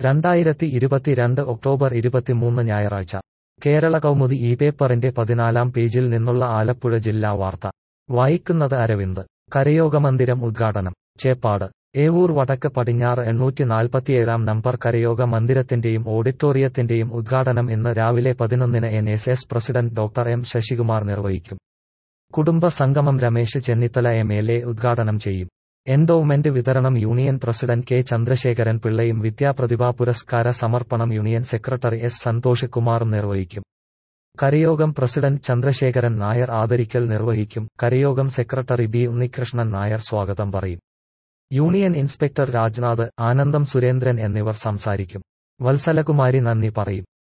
രണ്ടായിരത്തി ഇരുപത്തിരണ്ട് ഒക്ടോബർ ഇരുപത്തിമൂന്ന് ഞായറാഴ്ച കേരള കൗമുദി ഈ പേപ്പറിന്റെ പതിനാലാം പേജിൽ നിന്നുള്ള ആലപ്പുഴ ജില്ലാ വാർത്ത വായിക്കുന്നത് അരവിന്ദ് കരയോഗമന്ദിരം ഉദ്ഘാടനം ചേപ്പാട് ഏവൂർ വടക്ക് പടിഞ്ഞാറ് എണ്ണൂറ്റി നാൽപ്പത്തിയേഴാം നമ്പർ കരയോഗ മന്ദിരത്തിന്റെയും ഓഡിറ്റോറിയത്തിന്റെയും ഉദ്ഘാടനം ഇന്ന് രാവിലെ പതിനൊന്നിന് N S S president doctor M Sasikumar നിർവഹിക്കും കുടുംബ സംഗമം Ramesh Chennithala M L A ഉദ്ഘാടനം ചെയ്യും എൻഡോവ്മെന്റ് വിതരണം യൂണിയൻ പ്രസിഡന്റ് കെ ചന്ദ്രശേഖരൻ പിള്ളയും വിദ്യാപ്രതിഭാ പുരസ്കാര സമർപ്പണം യൂണിയൻ സെക്രട്ടറി എസ് സന്തോഷ് കുമാറും നിർവഹിക്കും കരയോഗം പ്രസിഡന്റ് ചന്ദ്രശേഖരൻ നായർ ആദരിക്കൽ നിർവഹിക്കും കരയോഗം സെക്രട്ടറി ബി ഉണ്ണികൃഷ്ണൻ നായർ സ്വാഗതം പറയും യൂണിയൻ ഇൻസ്പെക്ടർ രാജ്നാഥ് ആനന്ദം സുരേന്ദ്രൻ എന്നിവർ സംസാരിക്കും വത്സലകുമാരി നന്ദി പറയും